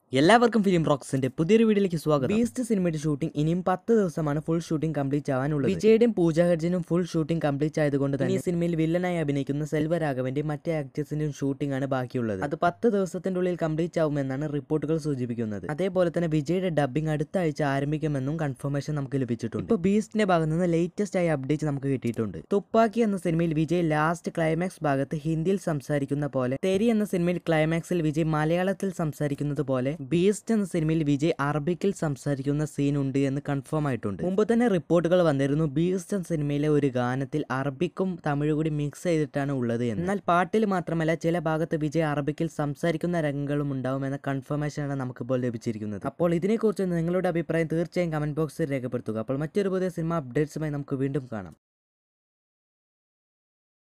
എല്ലാവർക്കും ഫിലിം റോക്സിന്റെ പുതിയൊരു വീഡിയോയിലേക്ക് സ്വാഗതം ബീസ്റ്റ് സിനിമയുടെ ഷൂട്ടിംഗ് ഇനിയും പത്ത് ദിവസമാണ് ഫുൾ ഷൂട്ടിംഗ് കംപ്ലീറ്റ് ആവാനുള്ളത് വിജയുടെയും പൂജ ഹർജനും ഫുൾ ഷൂട്ടിംഗ് കംപ്ലീറ്റ് ആയതുകൊണ്ട് തന്നെ ഈ സിനിമയിൽ വില്ലനായി അഭിനയിക്കുന്ന സെൽവരാഘവന്റെയും മറ്റേ ആക്ടേഴ്സിന്റെയും ഷൂട്ടിംഗ് ആണ് ബാക്കിയുള്ളത് അത് പത്ത് ദിവസത്തിന്റെ ഉള്ളിൽ കംപ്ലീറ്റ് ആവുമെന്നാണ് റിപ്പോർട്ടുകൾ സൂചിപ്പിക്കുന്നത് അതേപോലെ തന്നെ വിജയുടെ ഡബ്ബിംഗ് അടുത്ത ആഴ്ച ആരംഭിക്കുമെന്നും കൺഫർമേഷൻ നമുക്ക് ലഭിച്ചിട്ടുണ്ട് ഇപ്പോൾ ബീസ്റ്റിന്റെ ഭാഗത്ത് നിന്ന് ലേറ്റസ്റ്റ് ആയ അപ്ഡേറ്റ് നമുക്ക് കിട്ടിയിട്ടുണ്ട് തുപ്പാക്കി എന്ന സിനിമയിൽ വിജയ് ലാസ്റ്റ് ക്ലൈമാക്സ് ഭാഗത്ത് ഹിന്ദിയിൽ സംസാരിക്കുന്ന പോലെ തെരി എന്ന സിനിമയിൽ ക്ലൈമാക്സിൽ വിജയ് മലയാളത്തിൽ സംസാരിക്കുന്നത് പോലെ ബീസ്റ്റ് എന്ന സിനിമയിൽ വിജയ് അറബിക്കിൽ സംസാരിക്കുന്ന സീൻ ഉണ്ട് എന്ന് കൺഫേം ആയിട്ടുണ്ട് മുമ്പ് തന്നെ റിപ്പോർട്ടുകൾ വന്നിരുന്നു ബീസ്റ്റ് എന്ന സിനിമയിലെ ഒരു ഗാനത്തിൽ അറബിക്കും തമിഴ് കൂടി മിക്സ് ചെയ്തിട്ടാണ് ഉള്ളത് എന്ന് എന്നാൽ പാട്ടിൽ മാത്രമല്ല ചില ഭാഗത്ത് വിജയ് അറബിക്കിൽ സംസാരിക്കുന്ന രംഗങ്ങളും ഉണ്ടാവുമെന്ന കൺഫർമേഷനാണ് നമുക്കിപ്പോൾ ലഭിച്ചിരിക്കുന്നത് അപ്പോൾ ഇതിനെക്കുറിച്ച് നിങ്ങളുടെ അഭിപ്രായം തീർച്ചയായും കമന്റ് ബോക്സിൽ രേഖപ്പെടുത്തുക അപ്പോൾ മറ്റൊരു പുതിയ സിനിമ അപ്ഡേറ്റ്സുമായി നമുക്ക് വീണ്ടും കാണാം